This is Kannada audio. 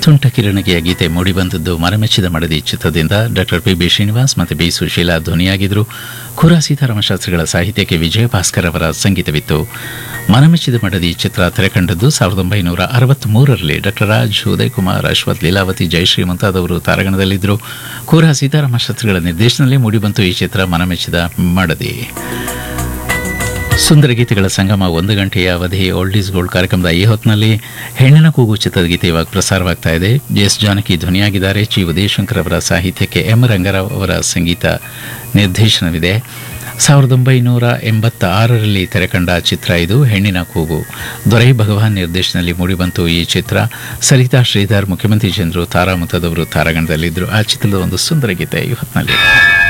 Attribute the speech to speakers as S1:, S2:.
S1: ತುಂಟ ಕಿರಣಗೆಯ ಗೀತೆ ಮೂಡಿಬಂದದ್ದು ಮನಮೆಚ್ಚಿದ ಮಡದಿ ಚಿತ್ರದಿಂದ ಡಾಕ್ಟರ್ ಪಿ ಬಿ ಶ್ರೀನಿವಾಸ್ ಮತ್ತು ಬಿ ಸುಶೀಲಾ ಧ್ವನಿಯಾಗಿದ್ದರು ಖುರ ಸೀತಾರಾಮ ಶಾಸ್ತ್ರಿಗಳ ಸಾಹಿತ್ಯಕ್ಕೆ ವಿಜಯ ಭಾಸ್ಕರ್ ಅವರ ಸಂಗೀತವಿತ್ತು ಮನಮೆಚ್ಚಿದ ಮಡದಿ ಚಿತ್ರ ತೆರೆಕಂಡದ್ದು ಸಾವಿರದ ಒಂಬೈನೂರ ಅರವತ್ತ್ಮೂರರಲ್ಲಿ ಡಾಕ್ಟರ್ ರಾಜ್ ಉದಯ್ ಕುಮಾರ್ ಅಶ್ವಥ್ ಲೀಲಾವತಿ ಜಯಶ್ರೀ ಮುಂತಾದವರು ತಾರಾಗಣದಲ್ಲಿದ್ದರು ಖುರ ಸೀತಾರಾಮ ಶಾಸ್ತ್ರಿಗಳ ನಿರ್ದೇಶನದಲ್ಲಿ ಮೂಡಿಬಂತು ಈ ಚಿತ್ರ ಮನಮೆಚ್ಚಿದ ಮಡದಿ ಸುಂದರ ಗೀತೆಗಳ ಸಂಗಮ ಒಂದು ಗಂಟೆಯ ಅವಧಿ ಓಲ್ಡ್ ಈಸ್ ಗೋಲ್ಡ್ ಕಾರ್ಯಕ್ರಮದ ಈ ಹೊತ್ತಿನಲ್ಲಿ ಹೆಣ್ಣಿನ ಕೂಗು ಚಿತ್ರದ ಗೀತೆ ಇವಾಗ ಪ್ರಸಾರವಾಗ್ತಾ ಇದೆ ಎಸ್ ಜಾನಕಿ ಧ್ವನಿಯಾಗಿದ್ದಾರೆ ಚಿ ಉದಯಶಂಕರ್ ಅವರ ಸಾಹಿತ್ಯಕ್ಕೆ ಎಂ ರಂಗರಾವ್ ಅವರ ಸಂಗೀತ ನಿರ್ದೇಶನವಿದೆ ಸಾವಿರದ ಒಂಬೈನೂರ ಎಂಬತ್ತ ಆರರಲ್ಲಿ ತೆರೆಕಂಡ ಚಿತ್ರ ಇದು ಹೆಣ್ಣಿನ ಕೂಗು ದೊರೈ ಭಗವಾನ್ ನಿರ್ದೇಶನದಲ್ಲಿ ಮೂಡಿಬಂತು ಈ ಚಿತ್ರ ಸರಿತಾ ಶ್ರೀಧರ್ ಮುಖ್ಯಮಂತ್ರಿ ಚಂದ್ರು ತಾರಾ ಮುಂತಾದವರು ತಾರಾಗಣದಲ್ಲಿದ್ದರು ಆ ಚಿತ್ರದ ಒಂದು ಸುಂದರ ಗೀತೆ ಈ ಹೊತ್ತಿನಲ್ಲಿ